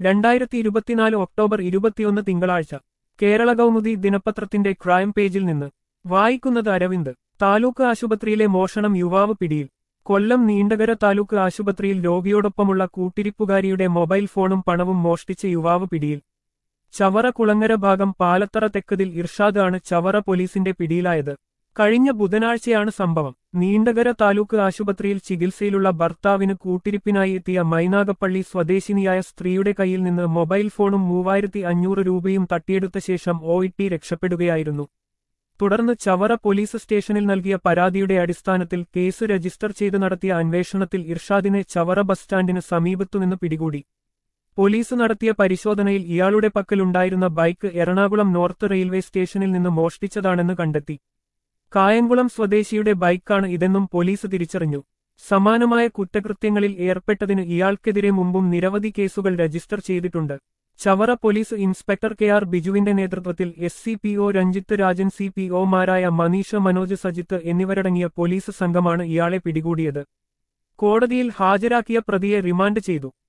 രണ്ടായിരത്തി ഇരുപത്തിനാല് ഒക്ടോബർ ഇരുപത്തിയൊന്ന് തിങ്കളാഴ്ച കേരള കൗമുദി ദിനപത്രത്തിന്റെ ക്രൈം പേജിൽ നിന്ന് വായിക്കുന്നത് അരവിന്ദ് താലൂക്ക് ആശുപത്രിയിലെ മോഷണം യുവാവ് പിടിയിൽ കൊല്ലം നീണ്ടകര താലൂക്ക് ആശുപത്രിയിൽ രോഗിയോടൊപ്പമുള്ള കൂട്ടിരിപ്പുകാരിയുടെ മൊബൈൽ ഫോണും പണവും മോഷ്ടിച്ച യുവാവ് പിടിയിൽ ചവറ കുളങ്ങര ഭാഗം പാലത്തറ തെക്കതിൽ ഇർഷാദ് ആണ് ചവറ പോലീസിന്റെ പിടിയിലായത് കഴിഞ്ഞ ബുധനാഴ്ചയാണ് സംഭവം നീണ്ടകര താലൂക്ക് ആശുപത്രിയിൽ ചികിത്സയിലുള്ള ഭർത്താവിന് കൂട്ടിരിപ്പിനായി എത്തിയ മൈനാഗപ്പള്ളി സ്വദേശിനിയായ സ്ത്രീയുടെ കയ്യിൽ നിന്ന് മൊബൈൽ ഫോണും മൂവായിരത്തി അഞ്ഞൂറ് രൂപയും തട്ടിയെടുത്ത ശേഷം ഒ രക്ഷപ്പെടുകയായിരുന്നു തുടർന്ന് ചവറ പോലീസ് സ്റ്റേഷനിൽ നൽകിയ പരാതിയുടെ അടിസ്ഥാനത്തിൽ കേസ് രജിസ്റ്റർ ചെയ്ത് നടത്തിയ അന്വേഷണത്തിൽ ഇർഷാദിനെ ചവറ ബസ് സ്റ്റാൻഡിന് സമീപത്തുനിന്ന് പിടികൂടി പോലീസ് നടത്തിയ പരിശോധനയിൽ ഇയാളുടെ പക്കലുണ്ടായിരുന്ന ബൈക്ക് എറണാകുളം നോർത്ത് റെയിൽവേ സ്റ്റേഷനിൽ നിന്ന് മോഷ്ടിച്ചതാണെന്ന് കണ്ടെത്തി കായംകുളം സ്വദേശിയുടെ ബൈക്കാണ് ഇതെന്നും പോലീസ് തിരിച്ചറിഞ്ഞു സമാനമായ കുറ്റകൃത്യങ്ങളിൽ ഏർപ്പെട്ടതിന് ഇയാൾക്കെതിരെ മുമ്പും നിരവധി കേസുകൾ രജിസ്റ്റർ ചെയ്തിട്ടുണ്ട് Chavara police inspector K R ബിജുവിന്റെ നേതൃത്വത്തിൽ S C P O Ranjith Rajan C P ഒമാരായ മനീഷ മനോജ് സജിത്ത് എന്നിവരടങ്ങിയ പോലീസ് സംഘമാണ് ഇയാളെ പിടികൂടിയത് കോടതിയിൽ ഹാജരാക്കിയ പ്രതിയെ റിമാൻഡ് ചെയ്തു